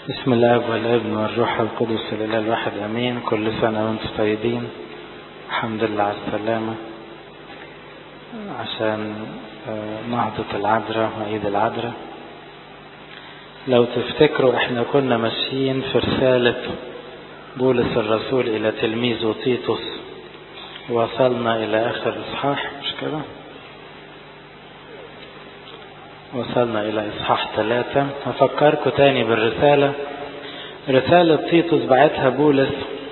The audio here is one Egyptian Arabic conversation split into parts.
بسم الله والابن والروح القدس لله الواحد امين كل سنة وانتم طيبين الحمد لله على السلامة عشان نهضة العذراء وعيد العذراء لو تفتكروا احنا كنا ماشيين في رسالة بولس الرسول الى تلميذه تيتوس وصلنا الى اخر اصحاح مش كده وصلنا إلى إصحاح ثلاثة هفكركم تاني بالرسالة رسالة تيتوس بعتها بولس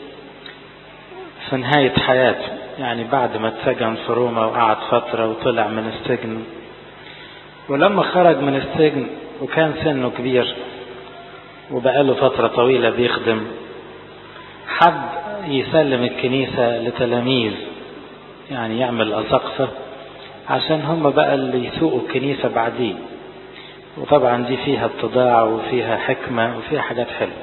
في نهاية حياته يعني بعد ما اتسجن في روما وقعد فترة وطلع من السجن ولما خرج من السجن وكان سنه كبير وبقاله فترة طويلة بيخدم حب يسلم الكنيسة لتلاميذ يعني يعمل أساقفة عشان هم بقى اللي يسوقوا الكنيسة بعدين وطبعا دي فيها اتضاع وفيها حكمة وفيها حاجات حلوة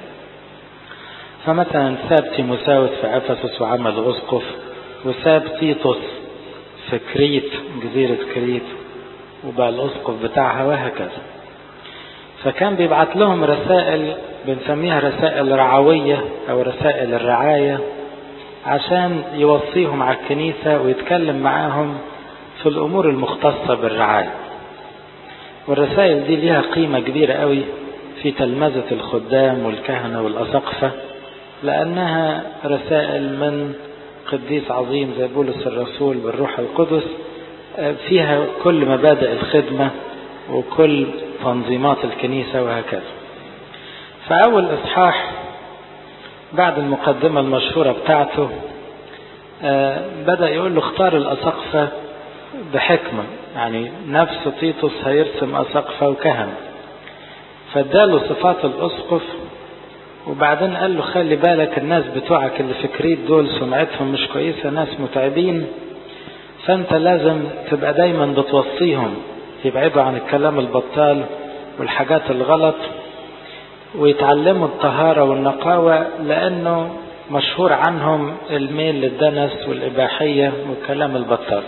فمثلا ساب تيموساوس في أفسس وعمل أسقف وساب تيتوس في كريت جزيرة كريت وبقى الأسقف بتاعها وهكذا فكان بيبعت لهم رسائل بنسميها رسائل رعوية أو رسائل الرعاية عشان يوصيهم على الكنيسة ويتكلم معاهم في الأمور المختصة بالرعاية والرسائل دي ليها قيمة كبيرة قوي في تلمذة الخدام والكهنة والأسقفة لأنها رسائل من قديس عظيم زي بولس الرسول بالروح القدس فيها كل مبادئ الخدمة وكل تنظيمات الكنيسة وهكذا فأول إصحاح بعد المقدمة المشهورة بتاعته بدأ يقول له اختار الأسقفة بحكمة يعني نفس تيتوس هيرسم أسقفة وكهنة فاداله صفات الأسقف وبعدين قال له خلي بالك الناس بتوعك اللي في كريت دول سمعتهم مش كويسة ناس متعبين فانت لازم تبقى دايما بتوصيهم يبعدوا عن الكلام البطال والحاجات الغلط ويتعلموا الطهارة والنقاوة لأنه مشهور عنهم الميل للدنس والإباحية والكلام البطال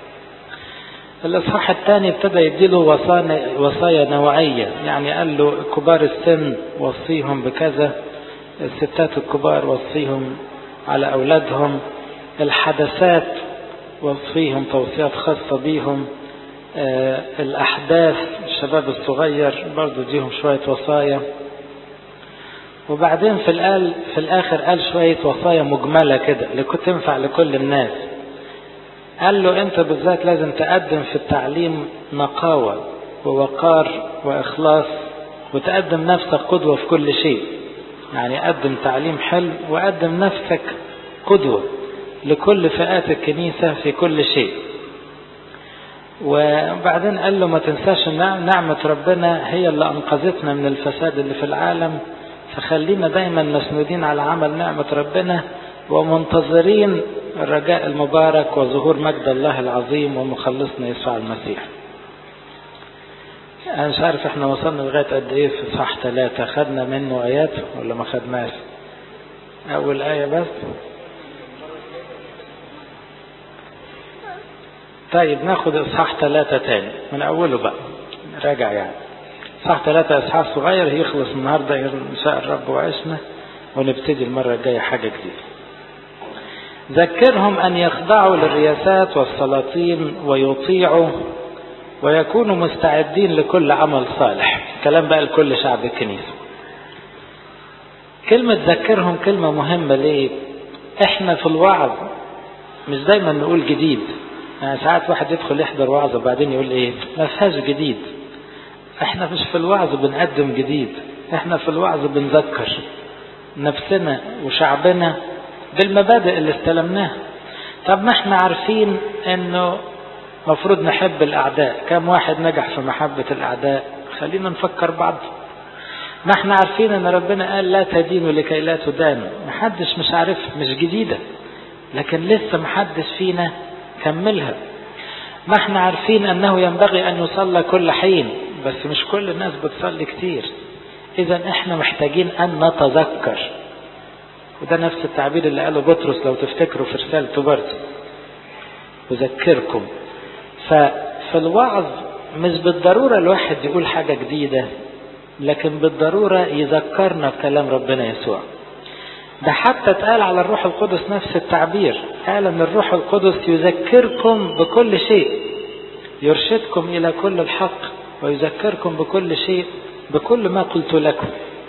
الإصحاح الثاني ابتدى يديله وصايا نوعية يعني قال له كبار السن وصيهم بكذا الستات الكبار وصيهم على أولادهم الحدثات وصيهم توصيات خاصة بيهم آه الأحداث الشباب الصغير برضو ديهم شوية وصايا وبعدين في الآل في الآخر قال شوية وصايا مجملة كده اللي كنت تنفع لكل الناس قال له انت بالذات لازم تقدم في التعليم نقاوة ووقار واخلاص وتقدم نفسك قدوة في كل شيء يعني قدم تعليم حلو وقدم نفسك قدوة لكل فئات الكنيسة في كل شيء وبعدين قال له ما تنساش نعمة ربنا هي اللي أنقذتنا من الفساد اللي في العالم فخلينا دايما مسنودين على عمل نعمة ربنا ومنتظرين الرجاء المبارك وظهور مجد الله العظيم ومخلصنا يسوع المسيح أنا مش عارف احنا وصلنا لغاية قد ايه في صح ثلاثة خدنا منه آيات ولا ما خدناش أول آية بس طيب ناخد إصحاح ثلاثة تاني من أوله بقى راجع يعني إصحاح ثلاثة إصحاح صغير يخلص النهاردة إن شاء الرب وعشنا ونبتدي المرة الجاية حاجة جديدة ذكرهم أن يخضعوا للرياسات والسلاطين ويطيعوا ويكونوا مستعدين لكل عمل صالح كلام بقى لكل شعب الكنيسة كلمة ذكرهم كلمة مهمة ليه احنا في الوعظ مش دايما نقول جديد يعني ساعات واحد يدخل يحضر وعظ وبعدين يقول ايه ما فيهاش جديد احنا مش في الوعظ بنقدم جديد احنا في الوعظ بنذكر نفسنا وشعبنا بالمبادئ اللي استلمناها طب ما احنا عارفين انه مفروض نحب الاعداء كم واحد نجح في محبة الاعداء خلينا نفكر بعض ما احنا عارفين ان ربنا قال لا تدينوا لكي لا تدانوا محدش مش عارف مش جديدة لكن لسه محدش فينا كملها ما احنا عارفين انه ينبغي ان يصلى كل حين بس مش كل الناس بتصلي كتير اذا احنا محتاجين ان نتذكر وده نفس التعبير اللي قاله بطرس لو تفتكروا في رسالته برضه أذكركم ففي الوعظ مش بالضرورة الواحد يقول حاجة جديدة لكن بالضرورة يذكرنا بكلام ربنا يسوع ده حتى اتقال على الروح القدس نفس التعبير قال ان الروح القدس يذكركم بكل شيء يرشدكم الى كل الحق ويذكركم بكل شيء بكل ما قلت لكم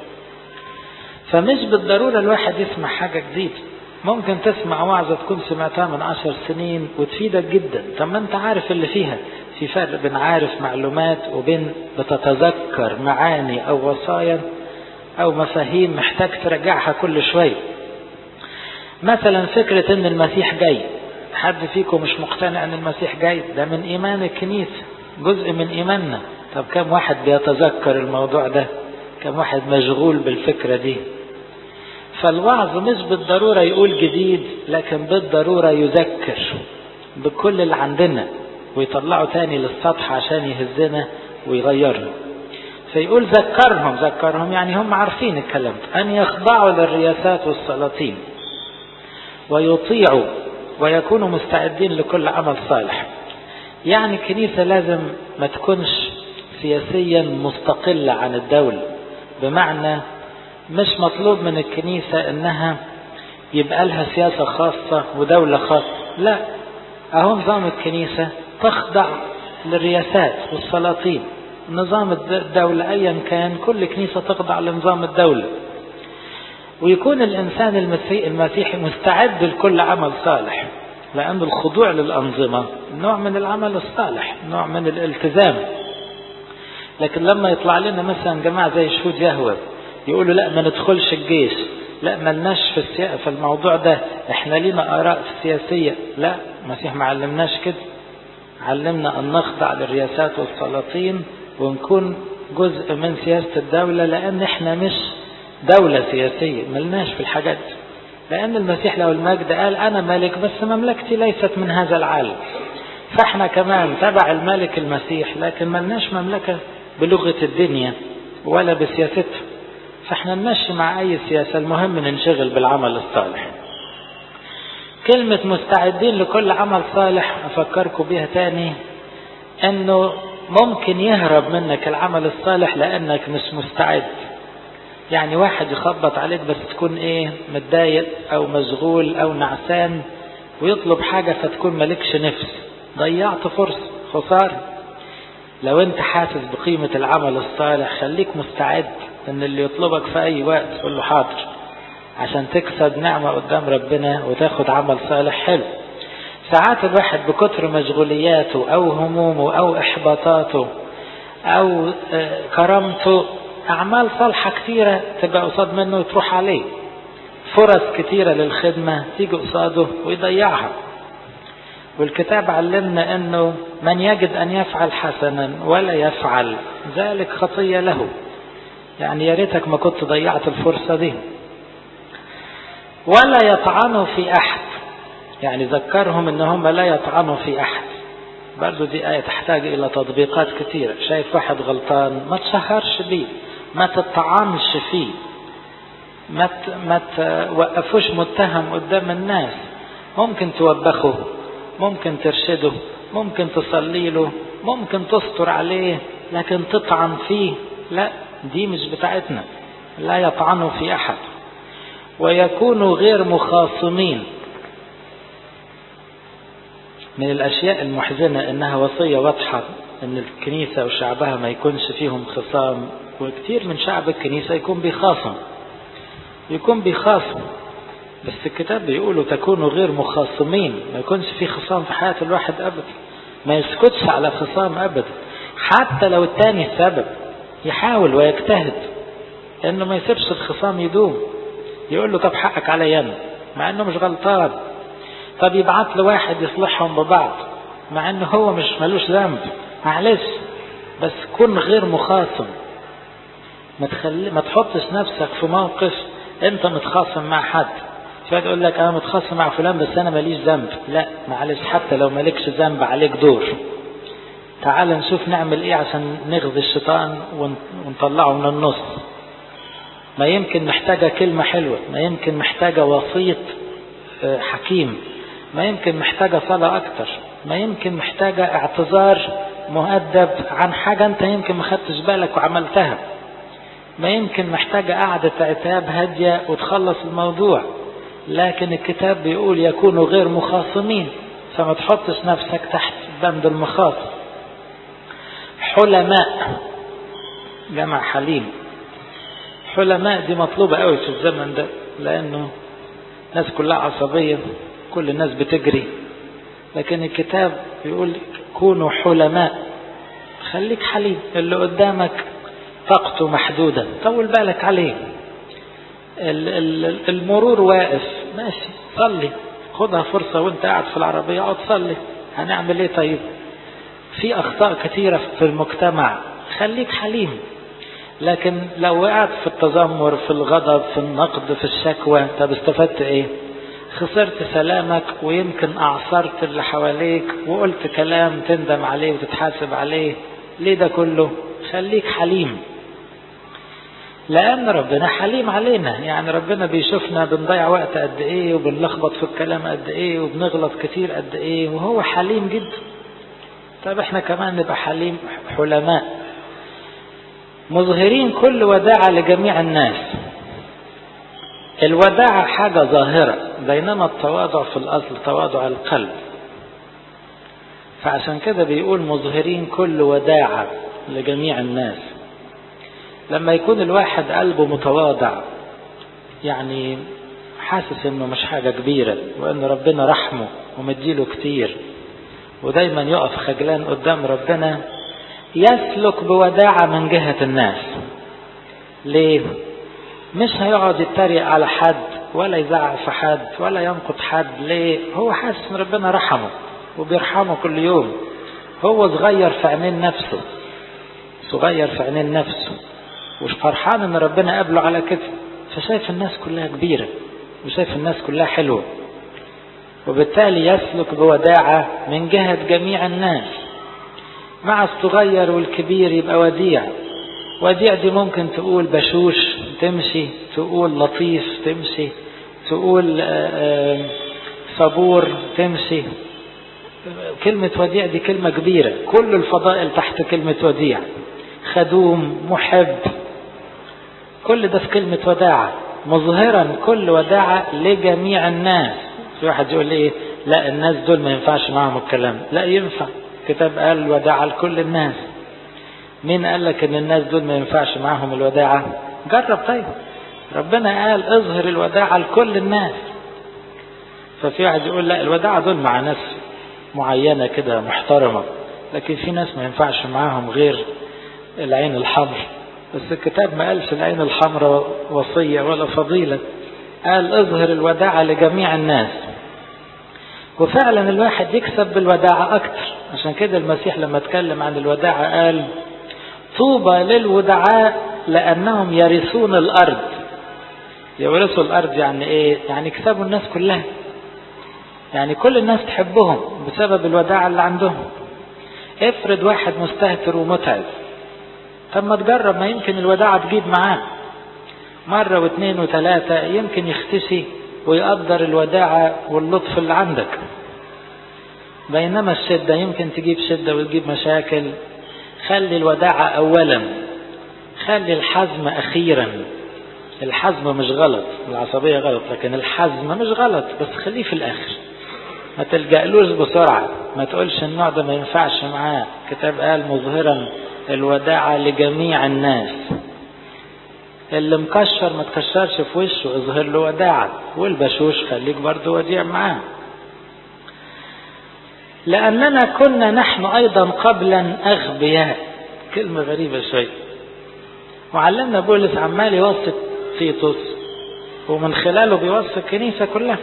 فمش بالضرورة الواحد يسمع حاجة جديدة ممكن تسمع وعظة تكون سمعتها من عشر سنين وتفيدك جدا طب ما انت عارف اللي فيها في فرق بين عارف معلومات وبين بتتذكر معاني او وصايا او مفاهيم محتاج ترجعها كل شوية مثلا فكرة ان المسيح جاي حد فيكم مش مقتنع ان المسيح جاي ده من ايمان الكنيسة جزء من ايماننا طب كم واحد بيتذكر الموضوع ده كم واحد مشغول بالفكرة دي فالوعظ مش بالضرورة يقول جديد لكن بالضرورة يذكر بكل اللي عندنا ويطلعه تاني للسطح عشان يهزنا ويغيرنا فيقول ذكرهم ذكرهم يعني هم عارفين الكلام أن يخضعوا للرياسات والسلاطين ويطيعوا ويكونوا مستعدين لكل عمل صالح يعني الكنيسة لازم ما تكونش سياسيا مستقلة عن الدولة بمعنى مش مطلوب من الكنيسة انها يبقى لها سياسة خاصة ودولة خاصة لا اهو نظام الكنيسة تخضع للرياسات والسلاطين نظام الدولة ايا كان كل كنيسة تخضع لنظام الدولة ويكون الانسان المسيحي مستعد لكل عمل صالح لان الخضوع للانظمة نوع من العمل الصالح نوع من الالتزام لكن لما يطلع لنا مثلا جماعة زي شهود يهوه يقولوا لا ما ندخلش الجيش لا ما لناش في, السيا... في الموضوع ده احنا لينا اراء سياسية لا المسيح ما علمناش كده علمنا ان نخضع للرياسات والسلاطين ونكون جزء من سياسة الدولة لان احنا مش دولة سياسية ملناش في الحاجات دي لان المسيح له المجد قال انا ملك بس مملكتي ليست من هذا العالم فاحنا كمان تبع الملك المسيح لكن ملناش مملكة بلغة الدنيا ولا بسياستها فاحنا نمشي مع اي سياسة المهم ننشغل بالعمل الصالح كلمة مستعدين لكل عمل صالح افكركم بيها تاني انه ممكن يهرب منك العمل الصالح لانك مش مستعد يعني واحد يخبط عليك بس تكون ايه متضايق او مشغول او نعسان ويطلب حاجة فتكون مالكش نفس ضيعت فرصة خسارة لو انت حاسس بقيمة العمل الصالح خليك مستعد ان اللي يطلبك في اي وقت تقول له حاضر عشان تكسب نعمة قدام ربنا وتاخد عمل صالح حلو ساعات الواحد بكتر مشغولياته او همومه او احباطاته او كرامته اعمال صالحة كتيرة تبقى قصاد منه وتروح عليه فرص كتيرة للخدمة تيجي قصاده ويضيعها والكتاب علمنا انه من يجد ان يفعل حسنا ولا يفعل ذلك خطية له يعني يا ريتك ما كنت ضيعت الفرصة دي ولا يطعنوا في احد يعني ذكرهم ان هم لا يطعنوا في احد برضو دي آية تحتاج الى تطبيقات كتيرة شايف واحد غلطان ما تشهرش بيه ما تطعنش فيه ما ما توقفوش متهم قدام الناس ممكن توبخه ممكن ترشده ممكن تصلي له ممكن تستر عليه لكن تطعن فيه لا دي مش بتاعتنا لا يطعنوا في احد ويكونوا غير مخاصمين من الاشياء المحزنه انها وصيه واضحه ان الكنيسه وشعبها ما يكونش فيهم خصام وكثير من شعب الكنيسه يكون بيخاصم يكون بيخاصم بس الكتاب بيقولوا تكونوا غير مخاصمين ما يكونش في خصام في حياه الواحد ابدا ما يسكتش على خصام ابدا حتى لو التاني السبب يحاول ويجتهد انه ما يسيبش الخصام يدوم يقول له طب حقك عليا انا مع انه مش غلطان طب يبعت له واحد يصلحهم ببعض مع انه هو مش ملوش ذنب معلش بس كن غير مخاصم ما تخلي ما تحطش نفسك في موقف انت متخاصم مع حد فواحد يقول لك انا متخاصم مع فلان بس انا ماليش ذنب لا معلش حتى لو مالكش ذنب عليك دور تعال نشوف نعمل ايه عشان نغذي الشيطان ونطلعه من النص ما يمكن محتاجة كلمة حلوة ما يمكن محتاجة وسيط حكيم ما يمكن محتاجة صلاة أكتر ما يمكن محتاجة اعتذار مؤدب عن حاجة أنت يمكن ما خدتش بالك وعملتها ما يمكن محتاجة قعدة عتاب هادية وتخلص الموضوع لكن الكتاب بيقول يكونوا غير مخاصمين فما تحطش نفسك تحت بند المخاصم حلماء جمع حليم حلماء دي مطلوبة قوي في الزمن ده لأنه الناس كلها عصبية كل الناس بتجري لكن الكتاب بيقول كونوا حلماء خليك حليم اللي قدامك طاقته محدودة طول بالك عليه المرور واقف ماشي صلي خدها فرصة وانت قاعد في العربية اقعد صلي هنعمل ايه طيب في اخطاء كثيرة في المجتمع خليك حليم لكن لو وقعت في التذمر في الغضب في النقد في الشكوى طب استفدت ايه خسرت سلامك ويمكن اعصرت اللي حواليك وقلت كلام تندم عليه وتتحاسب عليه ليه ده كله خليك حليم لأن ربنا حليم علينا يعني ربنا بيشوفنا بنضيع وقت قد إيه وبنلخبط في الكلام قد إيه وبنغلط كتير قد إيه وهو حليم جدا طب إحنا كمان نبقى حليم حلماء مظهرين كل وداعة لجميع الناس الوداعة حاجة ظاهرة بينما التواضع في الأصل تواضع القلب فعشان كده بيقول مظهرين كل وداعة لجميع الناس لما يكون الواحد قلبه متواضع يعني حاسس انه مش حاجة كبيرة وان ربنا رحمه ومديله كتير ودايما يقف خجلان قدام ربنا يسلك بوداعة من جهة الناس ليه مش هيقعد يتريق على حد ولا يزعق في حد ولا ينقد حد ليه هو حاسس ان ربنا رحمه وبيرحمه كل يوم هو صغير في عينين نفسه صغير في عينين نفسه وش فرحان ان ربنا قابله على كده فشايف الناس كلها كبيرة وشايف الناس كلها حلوة وبالتالي يسلك بوداعة من جهة جميع الناس مع الصغير والكبير يبقى وديع وديع دي ممكن تقول بشوش تمشي تقول لطيف تمشي تقول صبور تمشي كلمة وديع دي كلمة كبيرة كل الفضائل تحت كلمة وديع خدوم محب كل ده في كلمة وداعة مظهرا كل وداعة لجميع الناس في واحد يقول ايه لا الناس دول ما ينفعش معهم الكلام لا ينفع كتاب قال وداعة لكل الناس مين قال لك ان الناس دول ما ينفعش معهم الوداعة جرب طيب ربنا قال اظهر الوداعة لكل الناس ففي واحد يقول لا الوداعة دول مع ناس معينة كده محترمة لكن في ناس ما ينفعش معاهم غير العين الحمر بس الكتاب ما قالش العين الحمراء وصية ولا فضيلة قال اظهر الوداعة لجميع الناس وفعلا الواحد يكسب بالوداعة أكتر عشان كده المسيح لما اتكلم عن الوداعة قال طوبى للودعاء لأنهم يرثون الأرض يورثوا الأرض يعني إيه؟ يعني يكسبوا الناس كلها يعني كل الناس تحبهم بسبب الوداعة اللي عندهم افرض واحد مستهتر ومتعب طب ما تجرب ما يمكن الوداعة تجيب معاه مرة واثنين وثلاثة يمكن يختشي ويقدر الوداعة واللطف اللي عندك بينما الشدة يمكن تجيب شدة وتجيب مشاكل خلي الوداعة أولا خلي الحزم أخيرا الحزم مش غلط العصبية غلط لكن الحزم مش غلط بس خليه في الآخر ما تلجألوش بسرعة ما تقولش النوع ده ما ينفعش معاه كتاب قال مظهرا الوداعة لجميع الناس اللي مكشر ما تكشرش في وشه اظهر له وداعة والبشوش خليك برضه وديع معاه لأننا كنا نحن أيضا قبلا أغبياء كلمة غريبة شوي وعلمنا بولس عمال يوصف تيتوس ومن خلاله بيوصف الكنيسة كلها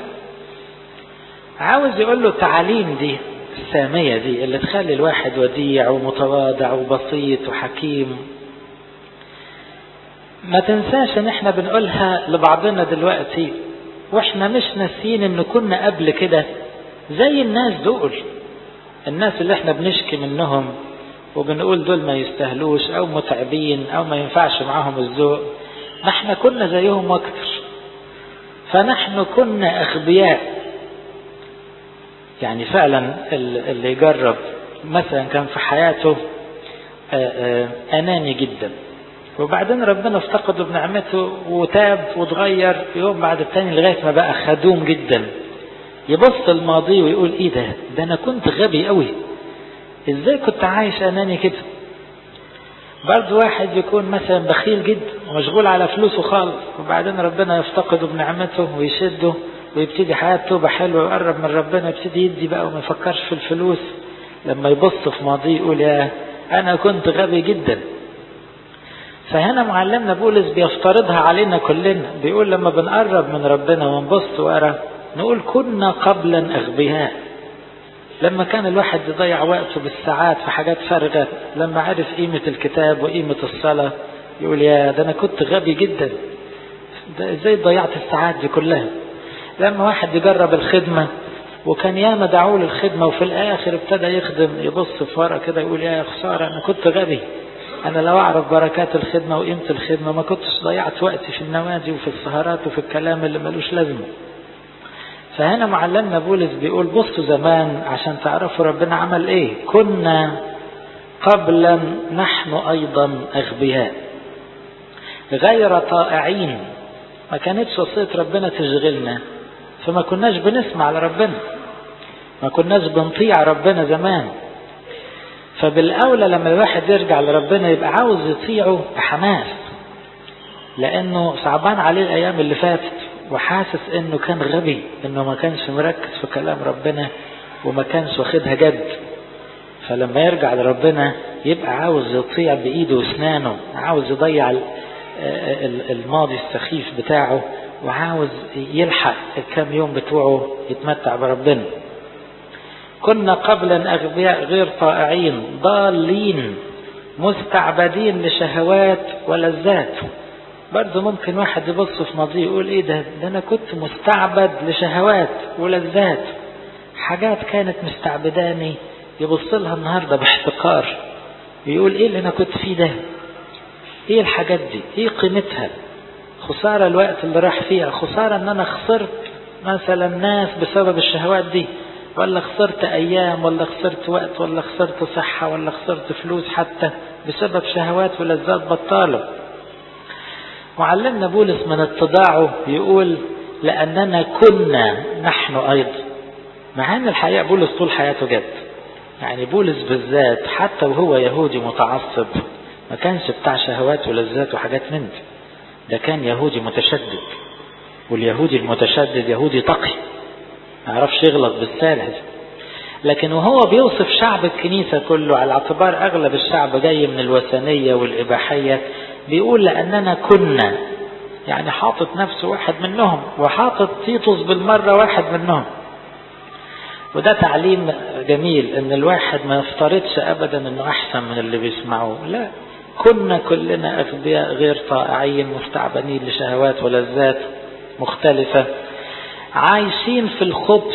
عاوز يقول له التعاليم دي السامية دي اللي تخلي الواحد وديع ومتواضع وبسيط وحكيم ما تنساش ان احنا بنقولها لبعضنا دلوقتي واحنا مش ناسيين ان كنا قبل كده زي الناس دول الناس اللي احنا بنشكي منهم وبنقول دول ما يستاهلوش او متعبين او ما ينفعش معاهم الذوق ما احنا كنا زيهم اكتر فنحن كنا اغبياء يعني فعلا اللي يجرب مثلا كان في حياته اناني جدا وبعدين ربنا افتقده بنعمته وتاب وتغير يوم بعد التاني لغاية ما بقى خدوم جدا يبص الماضي ويقول ايه ده ده انا كنت غبي قوي ازاي كنت عايش اناني كده برضه واحد يكون مثلا بخيل جدا ومشغول على فلوسه خالص وبعدين ربنا يفتقده بنعمته ويشده ويبتدي حياته توبة حلوة ويقرب من ربنا يبتدي يدي بقى وما يفكرش في الفلوس لما يبص في ماضيه يقول يا أنا كنت غبي جدا فهنا معلمنا بولس بيفترضها علينا كلنا بيقول لما بنقرب من ربنا ونبص ورا نقول كنا قبلا أغبياء لما كان الواحد يضيع وقته بالساعات في حاجات فارغة لما عرف قيمة الكتاب وقيمة الصلاة يقول يا ده أنا كنت غبي جدا ده ازاي ضيعت الساعات دي كلها لما واحد يجرب الخدمة وكان ياما دعوه للخدمة وفي الآخر ابتدى يخدم يبص في ورقة كده يقول يا خسارة أنا كنت غبي أنا لو أعرف بركات الخدمة وقيمة الخدمة ما كنتش ضيعت وقتي في النوادي وفي السهرات وفي الكلام اللي ملوش لازمة فهنا معلمنا بولس بيقول بصوا زمان عشان تعرفوا ربنا عمل ايه كنا قبلا نحن ايضا اغبياء غير طائعين ما كانتش وصية ربنا تشغلنا فما كناش بنسمع لربنا ما كناش بنطيع ربنا زمان فبالأولى لما الواحد يرجع لربنا يبقى عاوز يطيعه بحماس لأنه صعبان عليه الأيام اللي فاتت وحاسس انه كان غبي انه ما كانش مركز في كلام ربنا وما كانش واخدها جد فلما يرجع لربنا يبقى عاوز يطيع بايده واسنانه عاوز يضيع الماضي السخيف بتاعه وعاوز يلحق الكام يوم بتوعه يتمتع بربنا كنا قبلا اغبياء غير طائعين ضالين مستعبدين لشهوات ولذات برضه ممكن واحد يبص في ماضيه يقول ايه ده ده انا كنت مستعبد لشهوات ولذات حاجات كانت مستعبداني يبص لها النهارده باحتقار يقول ايه اللي انا كنت فيه ده ايه الحاجات دي ايه قيمتها خسارة الوقت اللي راح فيها خسارة ان انا خسرت مثلا ناس بسبب الشهوات دي ولا خسرت ايام ولا خسرت وقت ولا خسرت صحة ولا خسرت فلوس حتى بسبب شهوات ولذات بطاله معلمنا بولس من اتضاعه يقول لأننا كنا نحن أيضا مع أن الحقيقة بولس طول حياته جد يعني بولس بالذات حتى وهو يهودي متعصب ما كانش بتاع شهوات ولذات وحاجات من دي ده كان يهودي متشدد واليهودي المتشدد يهودي تقي ما يعرفش يغلط بالسالة لكن وهو بيوصف شعب الكنيسة كله على اعتبار أغلب الشعب جاي من الوثنية والإباحية بيقول لأننا كنا يعني حاطط نفسه واحد منهم وحاطط تيتوس بالمرة واحد منهم وده تعليم جميل ان الواحد ما يفترضش ابدا انه احسن من اللي بيسمعوه لا كنا كلنا اغبياء غير طائعين مستعبدين لشهوات ولذات مختلفة عايشين في الخبث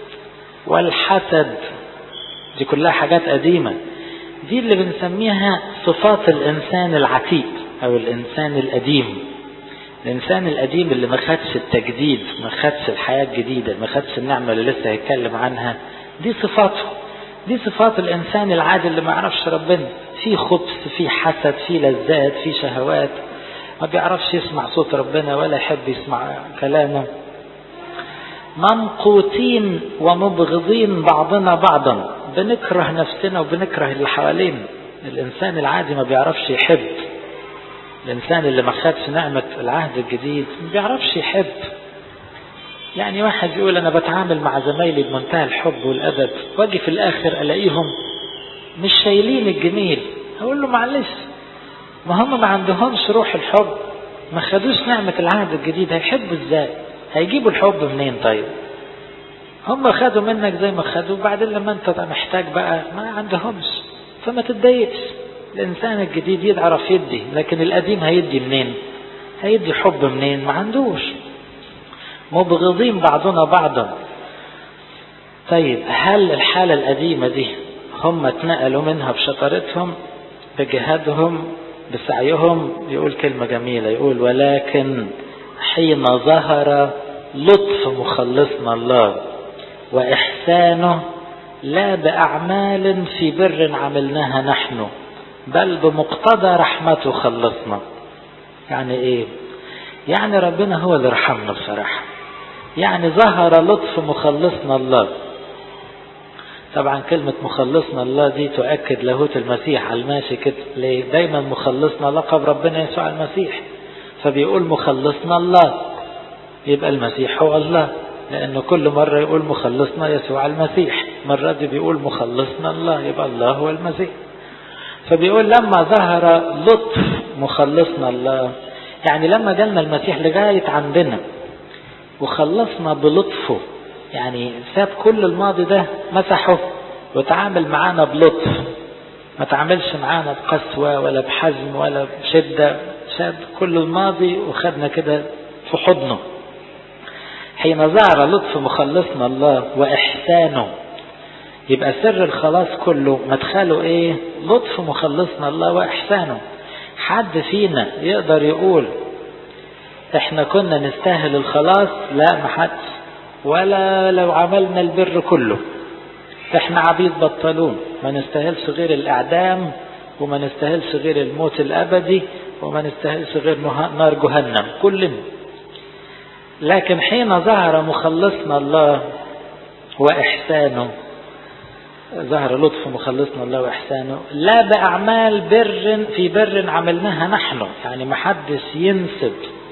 والحسد دي كلها حاجات قديمة دي اللي بنسميها صفات الإنسان العتيق أو الإنسان القديم الإنسان القديم اللي ما خدش التجديد ما خدش الحياة الجديدة ما خدش النعمة اللي لسه هيتكلم عنها دي صفاته دي صفات الإنسان العادي اللي ما يعرفش ربنا في خبث في حسد في لذات في شهوات ما بيعرفش يسمع صوت ربنا ولا يحب يسمع كلامه ممقوتين ومبغضين بعضنا بعضا بنكره نفسنا وبنكره اللي حوالينا الإنسان العادي ما بيعرفش يحب الإنسان اللي ما خدش نعمة العهد الجديد ما بيعرفش يحب يعني واحد يقول أنا بتعامل مع زمايلي بمنتهى الحب والأدب واجي في الآخر ألاقيهم مش شايلين الجميل أقول له معلش ما هم ما عندهمش روح الحب ما خدوش نعمة العهد الجديد هيحبوا ازاي هيجيبوا الحب منين طيب هم خدوا منك زي ما خدوا وبعدين لما انت محتاج بقى ما عندهمش فما تتضايقش الانسان الجديد يعرف يدي لكن القديم هيدي منين هيدي حب منين ما عندوش مبغضين بعضنا بعضا طيب هل الحالة القديمة دي هم اتنقلوا منها بشطارتهم بجهادهم بسعيهم يقول كلمة جميلة يقول ولكن حين ظهر لطف مخلصنا الله وإحسانه لا بأعمال في بر عملناها نحن بل بمقتضى رحمته خلصنا يعني ايه يعني ربنا هو اللي رحمنا بصراحة يعني ظهر لطف مخلصنا الله طبعا كلمة مخلصنا الله دي تؤكد لاهوت المسيح على الماشي كده ليه دايما مخلصنا لقب ربنا يسوع المسيح فبيقول مخلصنا الله يبقى المسيح هو الله لأنه كل مرة يقول مخلصنا يسوع المسيح مرة دي بيقول مخلصنا الله يبقى الله هو المسيح فبيقول لما ظهر لطف مخلصنا الله يعني لما جالنا المسيح لغاية عندنا وخلصنا بلطفه يعني ساب كل الماضي ده مسحه وتعامل معانا بلطف ما تعاملش معانا بقسوة ولا بحزم ولا بشدة ساب كل الماضي وخدنا كده في حضنه حين ظهر لطف مخلصنا الله وإحسانه يبقى سر الخلاص كله مدخله ايه لطف مخلصنا الله وإحسانه حد فينا يقدر يقول احنا كنا نستاهل الخلاص لا محدش ولا لو عملنا البر كله احنا عبيد بطلون ما نستاهلش غير الاعدام وما نستاهلش غير الموت الابدي وما نستاهلش غير نار جهنم كلنا لكن حين ظهر مخلصنا الله واحسانه ظهر لطف مخلصنا الله واحسانه لا باعمال بر في بر عملناها نحن يعني ما حدش ينسب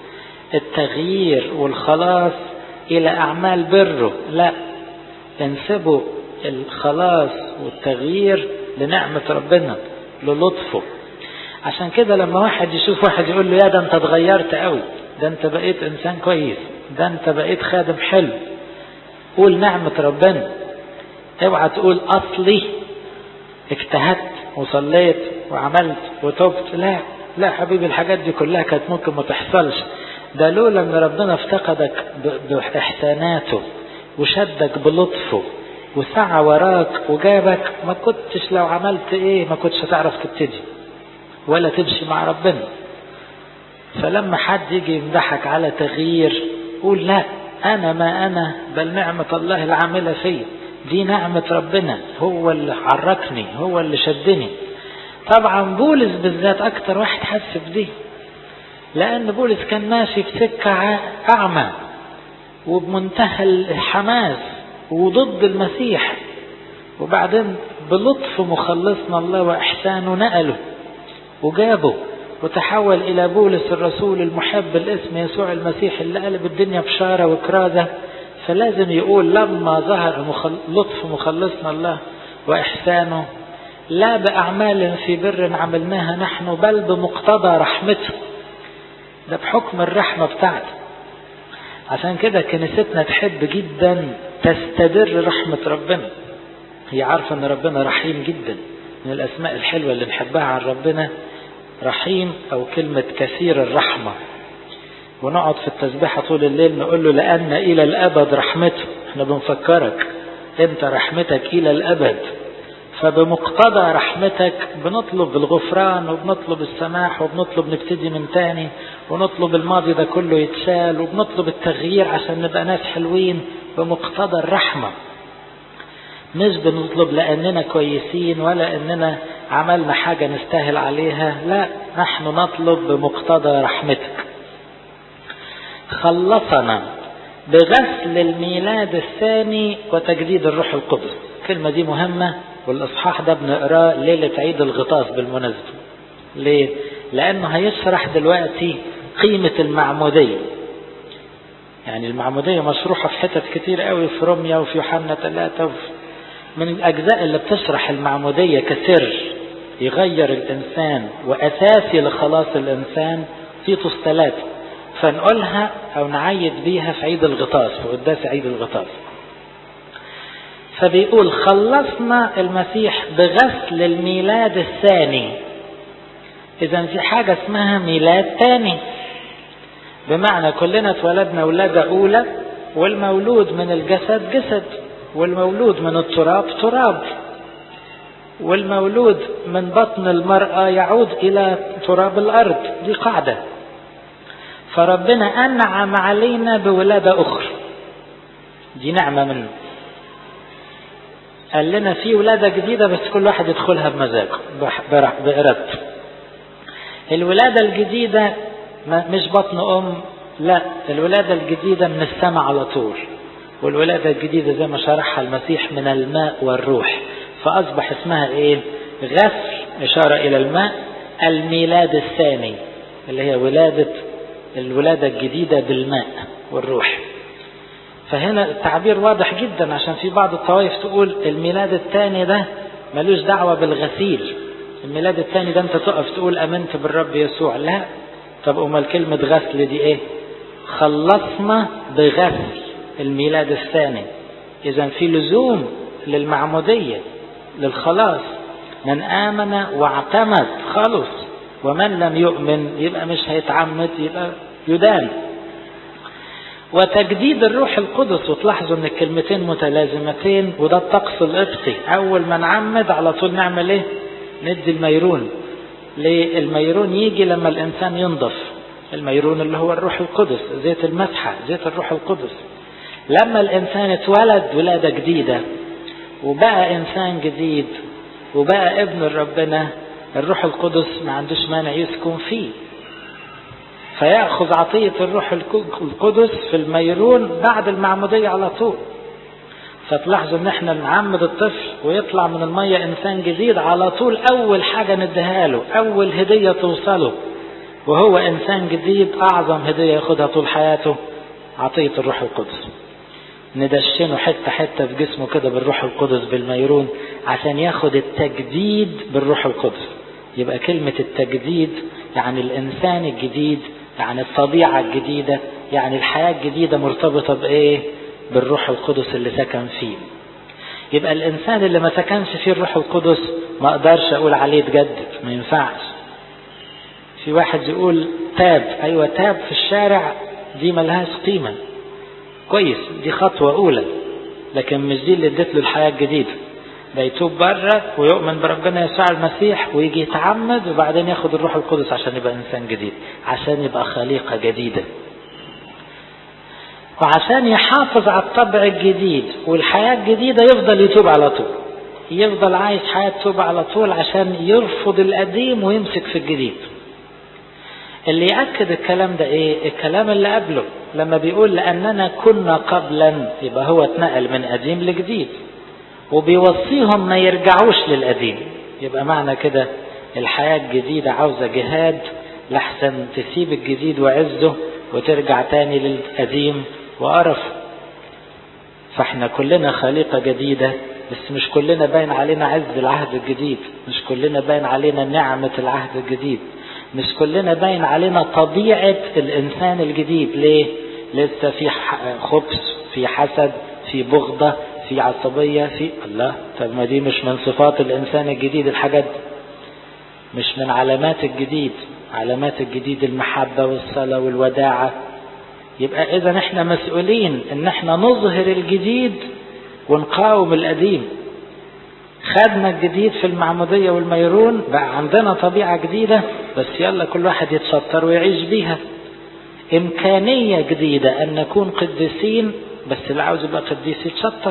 التغيير والخلاص الى اعمال بره لا انسبوا الخلاص والتغيير لنعمة ربنا للطفه عشان كده لما واحد يشوف واحد يقول له يا ده انت اتغيرت قوي ده انت بقيت انسان كويس ده انت بقيت خادم حلو قول نعمة ربنا اوعى تقول اصلي اجتهدت وصليت وعملت وتوبت لا لا حبيبي الحاجات دي كلها كانت ممكن ما تحصلش ده لولا ان ربنا افتقدك باحساناته وشدك بلطفه وسعى وراك وجابك ما كنتش لو عملت ايه ما كنتش هتعرف تبتدي ولا تمشي مع ربنا فلما حد يجي يمدحك على تغيير قول لا انا ما انا بل نعمة الله العاملة فيا دي نعمة ربنا هو اللي حركني هو اللي شدني طبعا بولس بالذات اكتر واحد حس بدي لان بولس كان ماشي في سكة اعمى وبمنتهى الحماس وضد المسيح وبعدين بلطف مخلصنا الله واحسانه نقله وجابه وتحول الى بولس الرسول المحب الاسم يسوع المسيح اللي قلب الدنيا بشارة وكرازة فلازم يقول لما ظهر لطف مخلصنا الله واحسانه لا باعمال في بر عملناها نحن بل بمقتضى رحمته ده بحكم الرحمة بتاعته عشان كده كنيستنا تحب جدا تستدر رحمة ربنا هي عارفة ان ربنا رحيم جدا من الاسماء الحلوة اللي نحبها عن ربنا رحيم او كلمة كثير الرحمة ونقعد في التسبيحة طول الليل نقول له لأن إلى الأبد رحمته احنا بنفكرك انت رحمتك إلى الأبد فبمقتضى رحمتك بنطلب الغفران وبنطلب السماح وبنطلب نبتدي من تاني ونطلب الماضي ده كله يتشال وبنطلب التغيير عشان نبقى ناس حلوين بمقتضى الرحمة مش بنطلب لأننا كويسين ولا أننا عملنا حاجة نستاهل عليها لا نحن نطلب بمقتضى رحمتك خلصنا بغسل الميلاد الثاني وتجديد الروح القدس الكلمة دي مهمة والإصحاح ده بنقراه ليلة عيد الغطاس بالمناسبة ليه؟ لأنه هيشرح دلوقتي قيمة المعمودية يعني المعمودية مشروحة في حتت كتير قوي في روميا وفي يوحنا ثلاثة وفي من الأجزاء اللي بتشرح المعمودية كسر يغير الإنسان وأساسي لخلاص الإنسان تيتوس ثلاثة فنقولها أو نعيد بيها في عيد الغطاس في قداس عيد الغطاس فبيقول خلصنا المسيح بغسل الميلاد الثاني إذا في حاجة اسمها ميلاد ثاني بمعنى كلنا اتولدنا ولادة أولى والمولود من الجسد جسد والمولود من التراب تراب والمولود من بطن المرأة يعود إلى تراب الأرض دي قاعدة فربنا أنعم علينا بولادة أخرى دي نعمة منه قال لنا في ولادة جديدة بس كل واحد يدخلها بمزاجه بإرادته الولادة الجديدة مش بطن أم لا الولادة الجديدة من السماء على طول والولادة الجديدة زي ما شرحها المسيح من الماء والروح فأصبح اسمها إيه غسل إشارة إلى الماء الميلاد الثاني اللي هي ولادة الولادة الجديدة بالماء والروح فهنا التعبير واضح جدا عشان في بعض الطوائف تقول الميلاد الثاني ده ملوش دعوة بالغسيل الميلاد الثاني ده انت تقف تقول امنت بالرب يسوع لا طب امال كلمة غسل دي ايه خلصنا بغسل الميلاد الثاني اذا في لزوم للمعمودية للخلاص من امن واعتمد خلص ومن لم يؤمن يبقى مش هيتعمد يبقى يدان وتجديد الروح القدس وتلاحظوا ان الكلمتين متلازمتين وده الطقس القبطي اول ما نعمد على طول نعمل ايه ندي الميرون ليه الميرون يجي لما الانسان ينضف الميرون اللي هو الروح القدس زيت المسحة زيت الروح القدس لما الانسان اتولد ولادة جديدة وبقى انسان جديد وبقى ابن ربنا الروح القدس ما عندوش مانع يسكن فيه فيأخذ عطية الروح القدس في الميرون بعد المعمودية على طول فتلاحظوا ان احنا نعمد الطفل ويطلع من المية انسان جديد على طول اول حاجة نديها له اول هدية توصله وهو انسان جديد اعظم هدية ياخدها طول حياته عطية الروح القدس ندشنه حتة حتة في جسمه كده بالروح القدس بالميرون عشان ياخد التجديد بالروح القدس يبقى كلمة التجديد يعني الإنسان الجديد يعني الطبيعة الجديدة يعني الحياة الجديدة مرتبطة بإيه بالروح القدس اللي سكن فيه يبقى الإنسان اللي ما سكنش فيه الروح القدس ما أقدرش أقول عليه تجدد ما ينفعش في واحد يقول تاب أيوة تاب في الشارع دي ملهاش قيمة كويس دي خطوة أولى لكن مش دي اللي ادت له الحياة الجديدة ده يتوب بره ويؤمن بربنا يسوع المسيح ويجي يتعمد وبعدين ياخد الروح القدس عشان يبقى انسان جديد عشان يبقى خليقة جديدة وعشان يحافظ على الطبع الجديد والحياة الجديدة يفضل يتوب على طول يفضل عايش حياة توب على طول عشان يرفض القديم ويمسك في الجديد اللي يأكد الكلام ده ايه الكلام اللي قبله لما بيقول لأننا كنا قبلا يبقى هو اتنقل من قديم لجديد وبيوصيهم ما يرجعوش للقديم يبقى معنى كده الحياة الجديدة عاوزة جهاد لحسن تسيب الجديد وعزه وترجع تاني للقديم وقرف فاحنا كلنا خليقة جديدة بس مش كلنا باين علينا عز العهد الجديد مش كلنا باين علينا نعمة العهد الجديد مش كلنا باين علينا طبيعة الإنسان الجديد ليه؟ لسه في خبث في حسد في بغضة في عصبية في الله طب ما دي مش من صفات الإنسان الجديد الحاجات دي مش من علامات الجديد علامات الجديد المحبة والصلاة والوداعة يبقى إذا احنا مسؤولين إن احنا نظهر الجديد ونقاوم القديم خدنا الجديد في المعمودية والميرون بقى عندنا طبيعة جديدة بس يلا كل واحد يتشطر ويعيش بيها إمكانية جديدة أن نكون قديسين بس اللي عاوز يبقى قديس يتشطر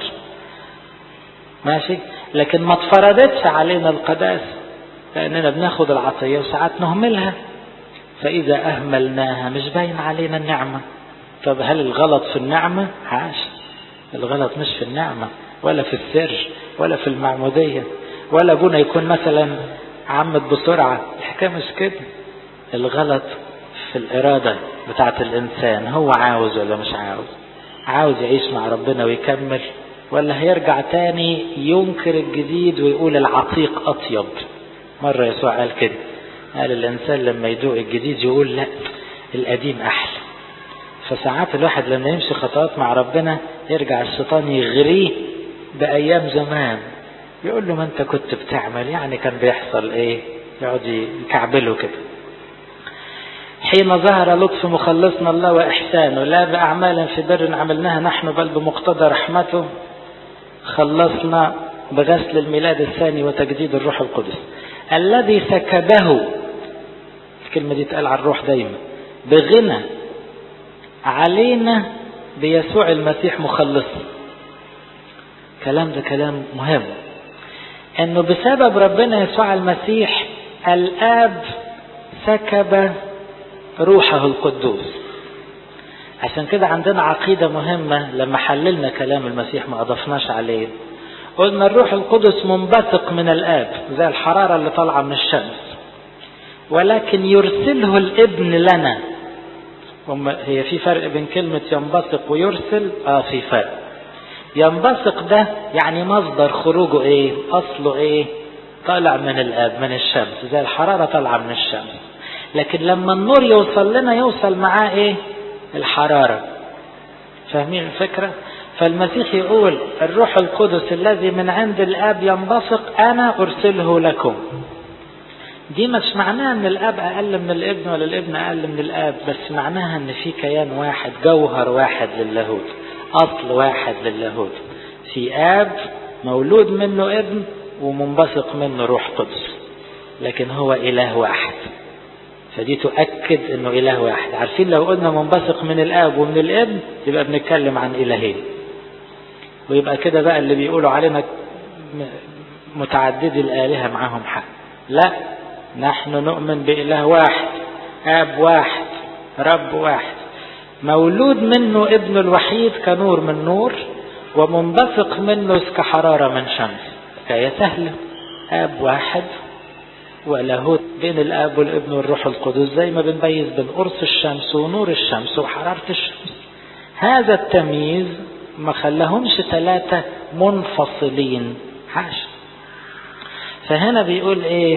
ماشي لكن ما اتفرضتش علينا القداسة لأننا بناخد العطية وساعات نهملها فإذا أهملناها مش باين علينا النعمة طب هل الغلط في النعمة؟ عاش الغلط مش في النعمة ولا في السر ولا في المعمودية ولا ابونا يكون مثلا عمد بسرعة الحكاية مش كده الغلط في الإرادة بتاعت الإنسان هو عاوز ولا مش عاوز عاوز يعيش مع ربنا ويكمل ولا هيرجع تاني ينكر الجديد ويقول العتيق أطيب مرة يسوع قال كده قال الإنسان لما يدوق الجديد يقول لا القديم أحلى فساعات الواحد لما يمشي خطوات مع ربنا يرجع الشيطان يغريه بأيام زمان يقول له ما أنت كنت بتعمل يعني كان بيحصل إيه يقعد يكعبله كده حين ظهر لطف مخلصنا الله وإحسانه لا بأعمال في بر عملناها نحن بل بمقتضى رحمته خلصنا بغسل الميلاد الثاني وتجديد الروح القدس الذي سكبه الكلمة دي تقال على الروح دايما بغنى علينا بيسوع المسيح مخلصنا كلام ده كلام مهم انه بسبب ربنا يسوع المسيح الاب سكب روحه القدوس عشان كده عندنا عقيدة مهمة لما حللنا كلام المسيح ما أضفناش عليه قلنا الروح القدس منبثق من الآب زي الحرارة اللي طالعة من الشمس ولكن يرسله الابن لنا هي في فرق بين كلمة ينبثق ويرسل اه في فرق ينبثق ده يعني مصدر خروجه ايه اصله ايه طالع من الاب من الشمس زي الحرارة طالعة من الشمس لكن لما النور يوصل لنا يوصل معاه ايه الحرارة فاهمين الفكرة فالمسيح يقول الروح القدس الذي من عند الاب ينبثق انا ارسله لكم دي مش معناها ان الاب اقل من الابن ولا الابن اقل من الاب بس معناها ان في كيان واحد جوهر واحد للاهوت اصل واحد للاهوت في اب مولود منه ابن ومنبثق منه روح قدس لكن هو اله واحد فدي تؤكد انه اله واحد عارفين لو قلنا منبثق من الاب ومن الابن يبقى بنتكلم عن الهين ويبقى كده بقى اللي بيقولوا علينا متعددي الالهه معاهم حق لا نحن نؤمن بإله واحد آب واحد رب واحد مولود منه ابن الوحيد كنور من نور ومنبثق منه كحرارة من شمس حكاية سهلة آب واحد ولاهوت بين الآب والابن والروح القدس زي ما بنميز بين قرص الشمس ونور الشمس وحرارة الشمس هذا التمييز ما خلاهمش ثلاثة منفصلين حاشا فهنا بيقول ايه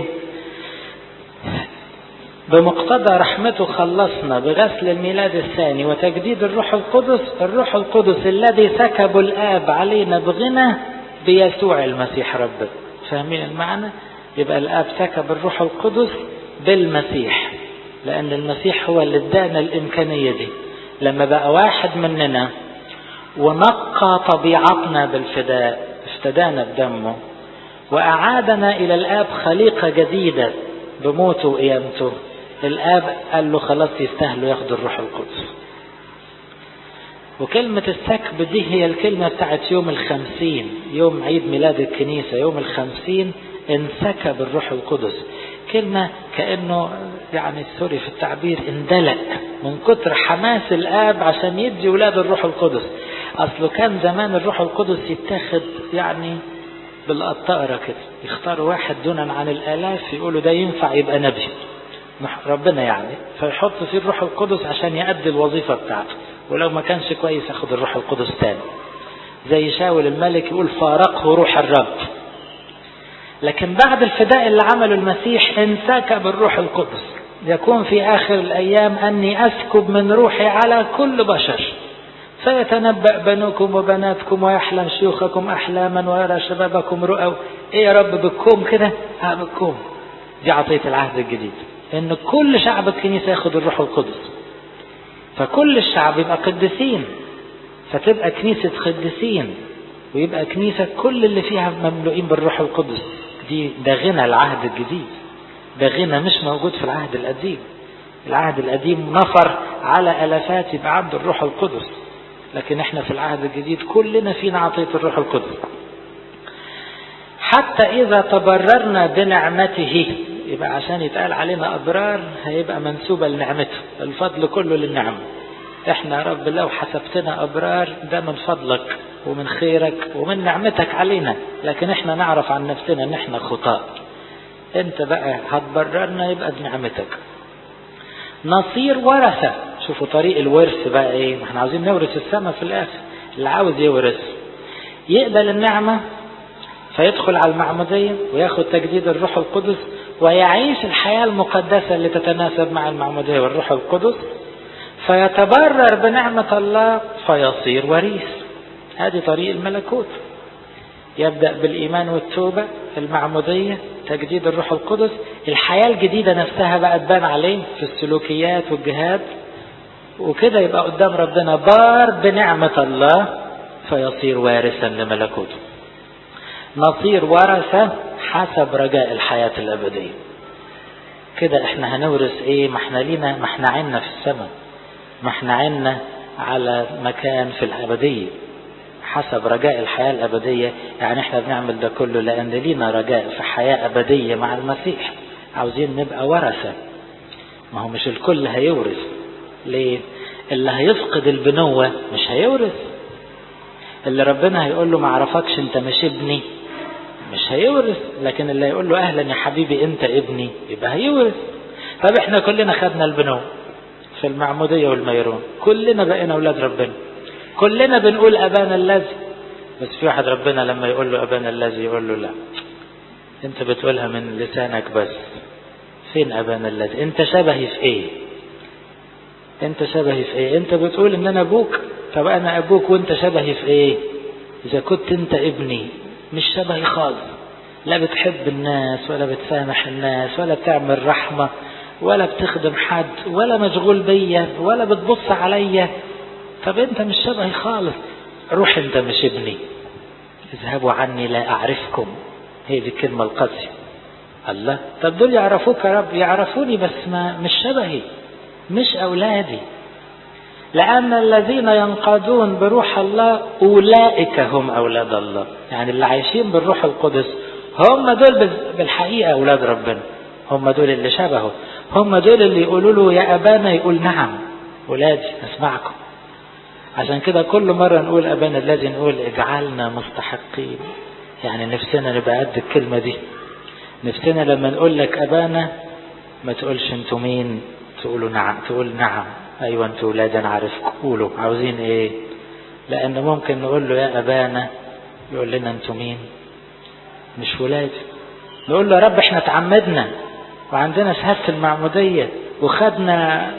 بمقتضى رحمته خلصنا بغسل الميلاد الثاني وتجديد الروح القدس الروح القدس الذي سكب الآب علينا بغنى بيسوع المسيح ربنا فاهمين المعنى يبقى الآب سكب الروح القدس بالمسيح لأن المسيح هو اللي ادانا الإمكانية دي لما بقى واحد مننا ونقى طبيعتنا بالفداء افتدانا بدمه وأعادنا إلى الآب خليقة جديدة بموته وقيامته الآب قال له خلاص يستاهلوا ياخدوا الروح القدس وكلمة السكب دي هي الكلمة بتاعت يوم الخمسين يوم عيد ميلاد الكنيسة يوم الخمسين انسكب الروح القدس كلمة كأنه يعني سوري في التعبير اندلق من كتر حماس الآب عشان يدي ولاد الروح القدس أصله كان زمان الروح القدس يتاخد يعني بالقطارة كده يختاروا واحد دونا عن الآلاف يقولوا ده ينفع يبقى نبي ربنا يعني فيحط فيه الروح القدس عشان يأدي الوظيفة بتاعته ولو ما كانش كويس ياخد الروح القدس تاني زي شاول الملك يقول فارقه روح الرب لكن بعد الفداء اللي عمله المسيح انسكب الروح القدس يكون في آخر الأيام أني أسكب من روحي على كل بشر فيتنبأ بنوكم وبناتكم ويحلم شيوخكم أحلاما ويرى شبابكم رؤى إيه يا رب بالكوم كده ها بالكوم دي عطية العهد الجديد إن كل شعب الكنيسة ياخد الروح القدس فكل الشعب يبقى قديسين فتبقى كنيسة قديسين ويبقى كنيسة كل اللي فيها مملوئين بالروح القدس دي ده غنى العهد الجديد ده غنى مش موجود في العهد القديم العهد القديم نفر على ألفات يبقى عنده الروح القدس لكن احنا في العهد الجديد كلنا فينا عطية الروح القدس حتى إذا تبررنا بنعمته يبقى عشان يتقال علينا أبرار هيبقى منسوبة لنعمته الفضل كله للنعمة احنا يا رب لو حسبتنا أبرار ده من فضلك ومن خيرك ومن نعمتك علينا لكن احنا نعرف عن نفسنا ان احنا خطاء انت بقى هتبررنا يبقى بنعمتك نصير ورثة شوفوا طريق الورث بقى ايه ما احنا عاوزين نورث السماء في الاخر اللي عاوز يورث يقبل النعمة فيدخل على المعمودية وياخد تجديد الروح القدس ويعيش الحياة المقدسة اللي تتناسب مع المعمودية والروح القدس فيتبرر بنعمة الله فيصير وريث هذه طريق الملكوت يبدأ بالإيمان والتوبة المعمودية تجديد الروح القدس الحياة الجديدة نفسها بقى تبان عليه في السلوكيات والجهاد وكده يبقى قدام ربنا بار بنعمة الله فيصير وارثا لملكوته نصير ورثة حسب رجاء الحياة الأبدية كده احنا هنورث ايه ما احنا لينا ما احنا عنا في السماء ما احنا عنا على مكان في الأبدية حسب رجاء الحياة الأبدية يعني احنا بنعمل ده كله لأن لينا رجاء في حياة أبدية مع المسيح عاوزين نبقى ورثة ما هو مش الكل هيورث ليه اللي هيفقد البنوة مش هيورث اللي ربنا هيقول له ما عرفكش انت مش ابني مش هيورث لكن اللي هيقول له اهلا يا حبيبي انت ابني يبقى هيورث طب احنا كلنا خدنا البنوة في المعمودية والميرون كلنا بقينا اولاد ربنا كلنا بنقول ابانا الذي بس في واحد ربنا لما يقول له ابانا الذي يقول له لا انت بتقولها من لسانك بس فين ابانا الذي انت شبهي في ايه انت شبهي في ايه انت بتقول ان انا ابوك طب انا ابوك وانت شبهي في ايه اذا كنت انت ابني مش شبهي خالص لا بتحب الناس ولا بتسامح الناس ولا بتعمل رحمة ولا بتخدم حد ولا مشغول بيا ولا بتبص عليا طب انت مش شبهي خالص روح انت مش ابني اذهبوا عني لا اعرفكم هي دي الكلمة القاسية الله طب دول يعرفوك يا رب يعرفوني بس ما مش شبهي مش أولادي لأن الذين ينقادون بروح الله أولئك هم أولاد الله يعني اللي عايشين بالروح القدس هم دول بالحقيقة أولاد ربنا هم دول اللي شبهه هم دول اللي يقولوا له يا أبانا يقول نعم أولادي أسمعكم عشان كده كل مرة نقول أبانا الذي نقول اجعلنا مستحقين يعني نفسنا نبقى قد الكلمة دي نفسنا لما نقول لك أبانا ما تقولش انتوا مين تقولوا نعم تقول نعم ايوه انتوا ولاد انا عارفكم قولوا عاوزين ايه لان ممكن نقول له يا ابانا يقول لنا انتوا مين مش ولاد نقول له يا رب احنا اتعمدنا وعندنا شهاده المعموديه وخدنا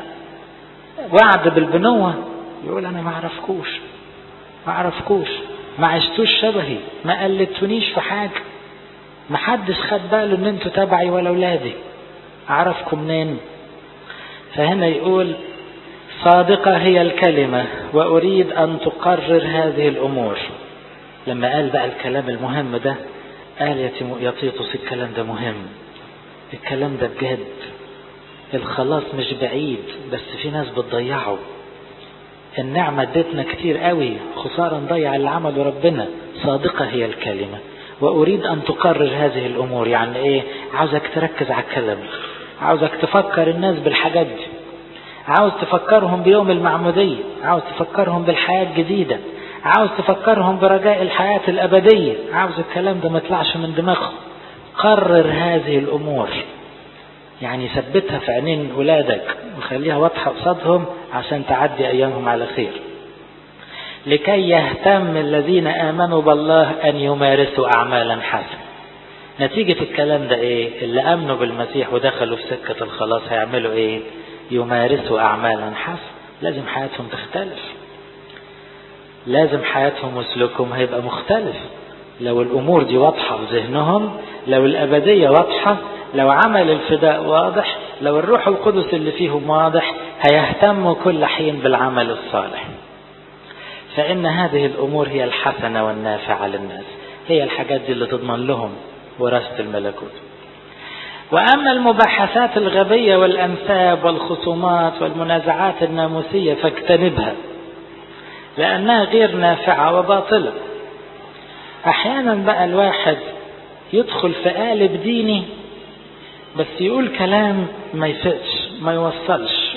وعد بالبنوه يقول انا ما اعرفكوش ما اعرفكوش ما عشتوش شبهي ما قلدتونيش في حاجه ما حدش خد باله ان انتوا تبعي ولا ولادي اعرفكم منين فهنا يقول صادقة هي الكلمة وأريد أن تقرر هذه الأمور لما قال بقى الكلام المهم ده قال يا تيطس الكلام ده مهم الكلام ده بجد الخلاص مش بعيد بس في ناس بتضيعه النعمة ادتنا كتير قوي خسارة نضيع اللي عمله ربنا صادقة هي الكلمة وأريد أن تقرر هذه الأمور يعني إيه عاوزك تركز على الكلام عاوزك تفكر الناس بالحاجات دي عاوز تفكرهم بيوم المعمودية عاوز تفكرهم بالحياة الجديدة عاوز تفكرهم برجاء الحياة الأبدية عاوز الكلام ده ما يطلعش من دماغهم قرر هذه الأمور يعني ثبتها في عينين ولادك وخليها واضحة قصادهم عشان تعدي أيامهم على خير لكي يهتم الذين آمنوا بالله أن يمارسوا أعمالا حسنة نتيجة الكلام ده ايه اللي امنوا بالمسيح ودخلوا في سكة الخلاص هيعملوا ايه يمارسوا اعمالا حسن لازم حياتهم تختلف لازم حياتهم وسلوكهم هيبقى مختلف لو الامور دي واضحة في ذهنهم لو الابدية واضحة لو عمل الفداء واضح لو الروح القدس اللي فيهم واضح هيهتموا كل حين بالعمل الصالح فان هذه الامور هي الحسنة والنافعة للناس هي الحاجات دي اللي تضمن لهم وراثة الملكوت وأما المباحثات الغبية والأنساب والخصومات والمنازعات الناموسية فاجتنبها لأنها غير نافعة وباطلة أحيانا بقى الواحد يدخل في قالب ديني بس يقول كلام ما يفقش ما يوصلش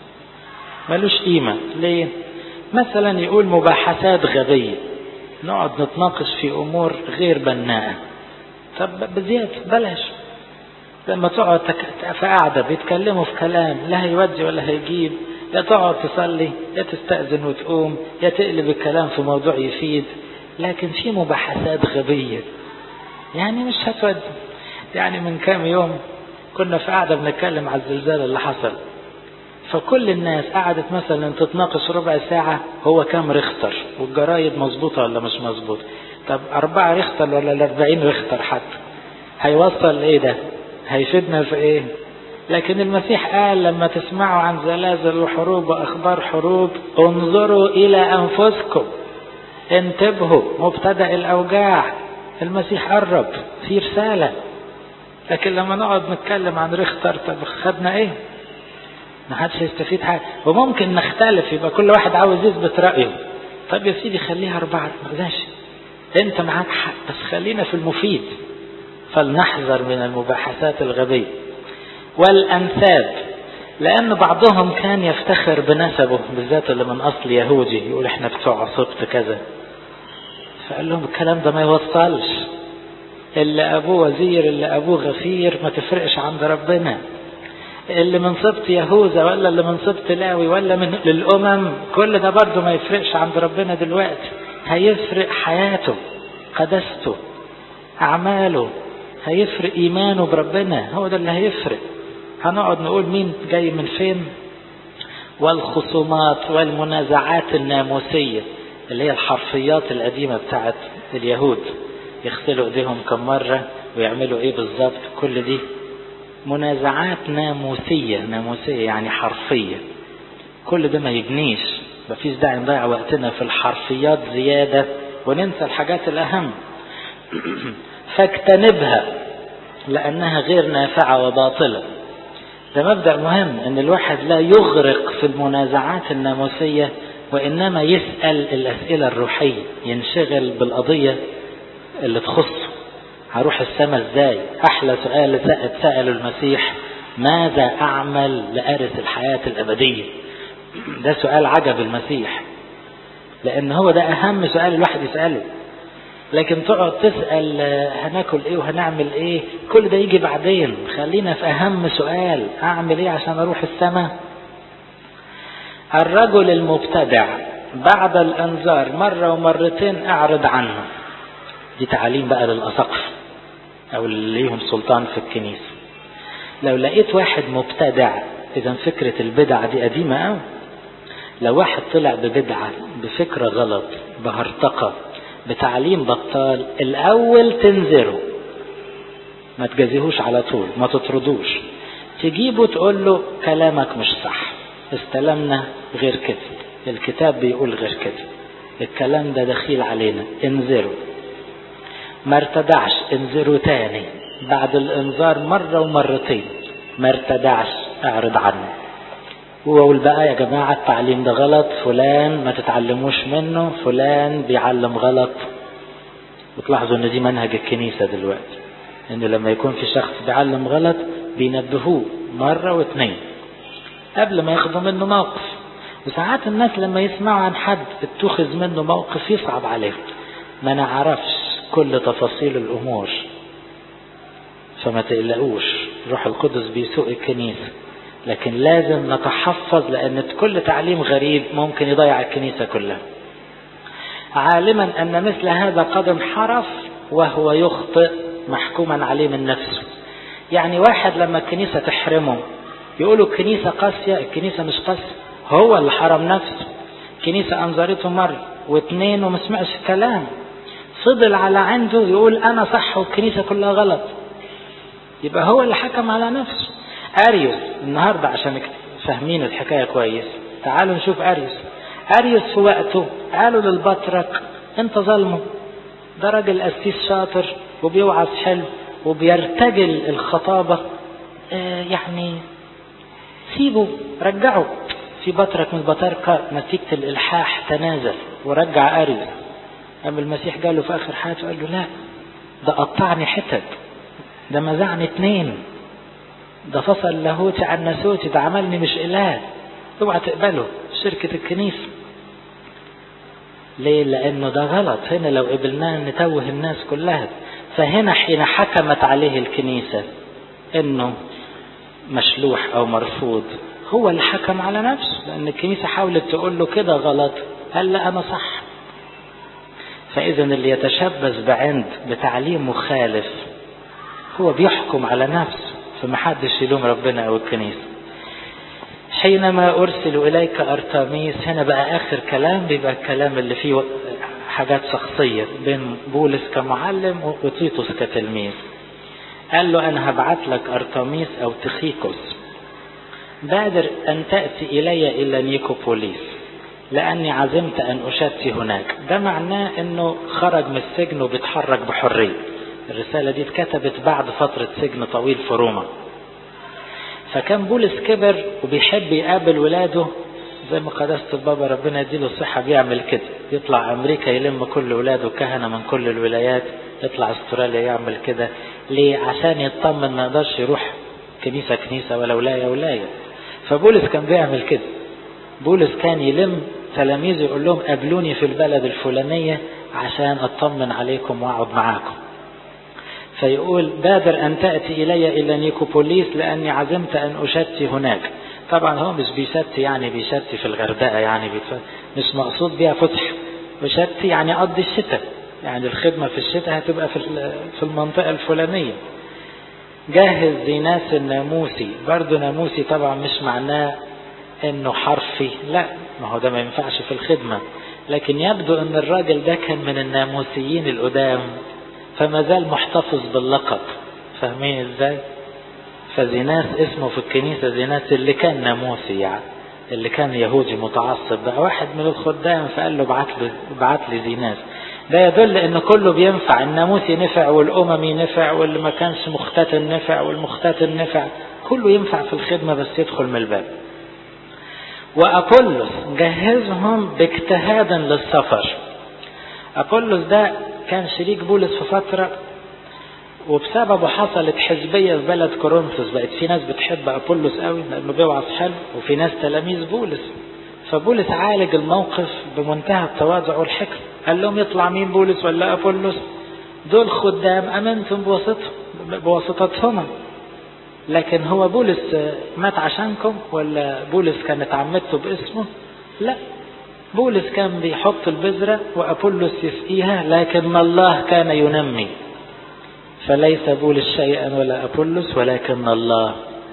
ملوش قيمة ليه مثلا يقول مباحثات غبية نقعد نتناقش في أمور غير بناءة طب بزيادة بلاش لما تقعد في قاعدة بيتكلموا في كلام لا هيودي ولا هيجيب يا تقعد تصلي يا تستأذن وتقوم يا تقلب الكلام في موضوع يفيد لكن في مباحثات غبية يعني مش هتودي يعني من كام يوم كنا في قاعدة بنتكلم على الزلزال اللي حصل فكل الناس قعدت مثلا تتناقش ربع ساعة هو كام ريختر والجرايد مظبوطة ولا مش مظبوطة طب أربعة ريختر ولا الأربعين ريختر حتى هيوصل إيه ده هيفيدنا في إيه لكن المسيح قال لما تسمعوا عن زلازل وحروب وأخبار حروب انظروا إلى أنفسكم انتبهوا مبتدأ الأوجاع المسيح قرب في رسالة لكن لما نقعد نتكلم عن ريختر طب خدنا ايه ما حدش يستفيد حاجة وممكن نختلف يبقى كل واحد عاوز يثبت رأيه طب يا سيدي خليها أربعة ماشي أنت معاك حق بس خلينا في المفيد فلنحذر من المباحثات الغبية والأنساب لأن بعضهم كان يفتخر بنسبه بالذات اللي من أصل يهودي يقول احنا بتوع سبط كذا فقال لهم الكلام ده ما يوصلش اللي أبوه وزير اللي أبوه غفير ما تفرقش عند ربنا اللي من سبط يهوذا ولا اللي من سبط لاوي ولا من للأمم كل ده برضه ما يفرقش عند ربنا دلوقتي هيفرق حياته قدسته أعماله هيفرق إيمانه بربنا هو ده اللي هيفرق هنقعد نقول مين جاي من فين والخصومات والمنازعات الناموسية اللي هي الحرفيات القديمة بتاعت اليهود يغسلوا ايديهم كم مرة ويعملوا ايه بالظبط كل دي منازعات ناموسية ناموسية يعني حرفية كل ده ما يبنيش مفيش داعي نضيع وقتنا في الحرفيات زيادة وننسى الحاجات الأهم فاجتنبها لأنها غير نافعة وباطلة ده مبدأ مهم ان الواحد لا يغرق في المنازعات الناموسية وإنما يسأل الأسئلة الروحية ينشغل بالقضية اللي تخصه هروح السماء ازاي احلى سؤال سأله المسيح ماذا اعمل لارث الحياة الابدية ده سؤال عجب المسيح لان هو ده اهم سؤال الواحد يسأله لكن تقعد تسأل هناكل ايه وهنعمل ايه كل ده يجي بعدين خلينا في اهم سؤال اعمل ايه عشان اروح السماء الرجل المبتدع بعد الانذار مرة ومرتين اعرض عنه دي تعاليم بقى للأسقف أو اللي ليهم سلطان في الكنيسة لو لقيت واحد مبتدع إذا فكرة البدع دي قديمة أوي لو واحد طلع ببدعة بفكرة غلط بهرطقة بتعليم بطال الأول تنذره ما تجازيهوش على طول ما تطردوش تجيبه تقول له كلامك مش صح استلمنا غير كده الكتاب بيقول غير كده الكلام ده دخيل علينا انذره ما ارتدعش انذره تاني بعد الانذار مرة ومرتين ما ارتدعش اعرض عنه وقول بقى يا جماعة التعليم ده غلط فلان ما تتعلموش منه فلان بيعلم غلط وتلاحظوا ان دي منهج الكنيسة دلوقتي ان لما يكون في شخص بيعلم غلط بينبهوه مرة واثنين قبل ما ياخدوا منه موقف وساعات الناس لما يسمعوا عن حد اتخذ منه موقف يصعب عليهم ما نعرفش كل تفاصيل الأمور فما تقلقوش روح القدس بيسوق الكنيسة لكن لازم نتحفظ لأن كل تعليم غريب ممكن يضيع الكنيسة كلها عالما أن مثل هذا قد انحرف وهو يخطئ محكوما عليه من نفسه يعني واحد لما الكنيسة تحرمه يقولوا الكنيسة قاسية الكنيسة مش قاسية هو اللي حرم نفسه الكنيسة أنظرته مرة واثنين وما سمعش الكلام فضل على عنده يقول أنا صح والكنيسة كلها غلط يبقى هو اللي حكم على نفسه أريوس النهاردة عشان فاهمين الحكاية كويس تعالوا نشوف أريوس أريوس في وقته قالوا للبطرك أنت ظلمه ده راجل قسيس شاطر وبيوعظ حلو وبيرتجل الخطابة آه يعني سيبه رجعه في بطرك من البطاركة نتيجة الإلحاح تنازل ورجع أريوس أما المسيح قال له في آخر حياته قال له لا ده قطعني حتت ده مزعني اتنين ده فصل لاهوتي عن ناسوتي ده عملني مش إله اوعى تقبله شركة الكنيسة ليه لأنه ده غلط هنا لو قبلناه نتوه الناس كلها فهنا حين حكمت عليه الكنيسة انه مشلوح او مرفوض هو اللي حكم على نفسه لان الكنيسة حاولت تقول له كده غلط قال لا انا صح فاذا اللي يتشبث بعند بتعليم مخالف هو بيحكم على نفسه فمحدش يلوم ربنا او الكنيسة حينما ارسل اليك ارتاميس هنا بقى اخر كلام بيبقى الكلام اللي فيه حاجات شخصية بين بولس كمعلم وتيتوس كتلميذ قال له أنا هبعت لك أرتميس أو تخيكوس بادر أن تأتي إلي إلى نيكوبوليس لأني عزمت أن أشتي هناك ده معناه أنه خرج من السجن وبيتحرك بحرية الرسالة دي اتكتبت بعد فترة سجن طويل في روما فكان بولس كبر وبيحب يقابل ولاده زي ما قداسة البابا ربنا يديله الصحة بيعمل كده يطلع أمريكا يلم كل ولاده كهنة من كل الولايات يطلع استراليا يعمل كده ليه عشان يطمن ما يقدرش يروح كنيسة كنيسة ولا ولاية ولاية فبولس كان بيعمل كده بولس كان يلم تلاميذه يقول لهم قابلوني في البلد الفلانية عشان أطمن عليكم وأقعد معاكم فيقول بادر أن تأتي إلي إلى نيكوبوليس لأني عزمت أن أشتي هناك طبعا هو مش بيشتي يعني بيشتي في الغردقة يعني بيتف... مش مقصود بيها فسح وشتي يعني قضي الشتاء يعني الخدمة في الشتاء هتبقى في في المنطقة الفلانية جهز زيناس الناموسي برضه ناموسي طبعا مش معناه انه حرفي لا ما هو ده ما ينفعش في الخدمة لكن يبدو ان الراجل ده كان من الناموسيين القدام فما زال محتفظ باللقب فاهمين ازاي فزيناس اسمه في الكنيسة زيناس اللي كان ناموسي يعني اللي كان يهودي متعصب بقى واحد من الخدام فقال له ابعت له ابعت لي زيناس ده يدل ان كله بينفع الناموسي نفع والاممي نفع واللي ما كانش مختتن نفع والمختتن نفع كله ينفع في الخدمة بس يدخل من الباب وأبولس جهزهم باجتهاد للسفر أبولس ده كان شريك بولس في فترة وبسببه حصلت حزبية في بلد كورنثوس بقت في ناس بتحب أبولس قوي لأنه بيوعظ حلو وفي ناس تلاميذ بولس فبولس عالج الموقف بمنتهى التواضع والحكم قال لهم يطلع مين بولس ولا أبولس دول خدام أمنتم بواسطهم بواسطتهما لكن هو بولس مات عشانكم ولا بولس كانت عمته باسمه لا بولس كان بيحط البذرة وأبولس يسقيها لكن الله كان ينمي فليس بولس شيئا ولا أبولس ولكن الله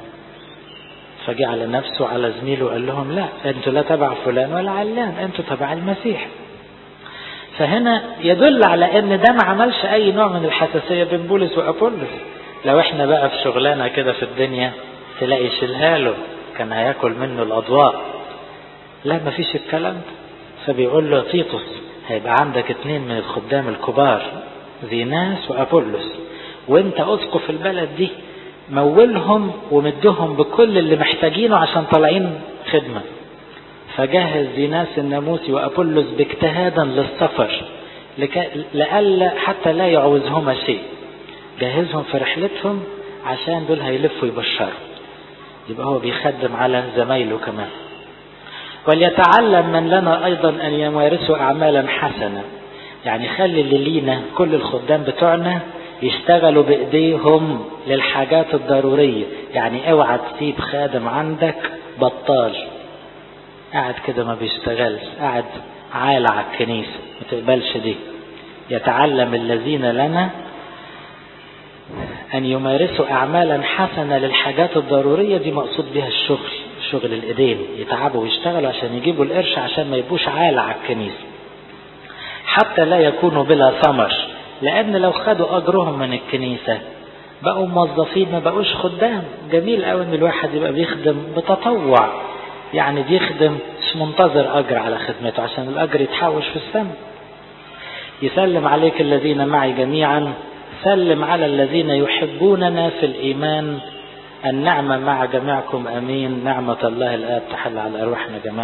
فجعل نفسه على زميله وقال لهم لا انتوا لا تبع فلان ولا علان انتوا تبع المسيح فهنا يدل على ان ده ما عملش اي نوع من الحساسية بين بولس وأبولس لو احنا بقى في شغلانة كده في الدنيا تلاقي شيلها له كان هياكل منه الأضواء لا ما فيش الكلام ده فبيقول له تيتوس هيبقى عندك اتنين من الخدام الكبار زيناس وأبولس وانت اسقف البلد دي مولهم ومدهم بكل اللي محتاجينه عشان طالعين خدمة فجهز زيناس الناموسي وأبولس باجتهادا للسفر لألا حتى لا يعوزهما شيء جهزهم في رحلتهم عشان دول هيلفوا يبشروا يبقى هو بيخدم على زمايله كمان وليتعلم من لنا أيضا أن يمارسوا أعمالا حسنة يعني خلي اللي لينا كل الخدام بتوعنا يشتغلوا بإيديهم للحاجات الضرورية يعني اوعى تسيب خادم عندك بطال قاعد كده ما بيشتغلش قاعد عالة على الكنيسة ما تقبلش دي يتعلم الذين لنا أن يمارسوا أعمالا حسنة للحاجات الضرورية دي مقصود بها الشغل شغل الإيدين يتعبوا ويشتغلوا عشان يجيبوا القرش عشان ما يبقوش عالة على الكنيسة حتى لا يكونوا بلا ثمر لأن لو خدوا أجرهم من الكنيسة بقوا موظفين ما بقوش خدام جميل قوي ان الواحد يبقى بيخدم بتطوع يعني بيخدم مش منتظر أجر على خدمته عشان الأجر يتحوش في السماء يسلم عليك الذين معي جميعا سلم على الذين يحبوننا في الإيمان النعمة مع جميعكم أمين نعمة الله الآب تحل على أرواحنا جميعا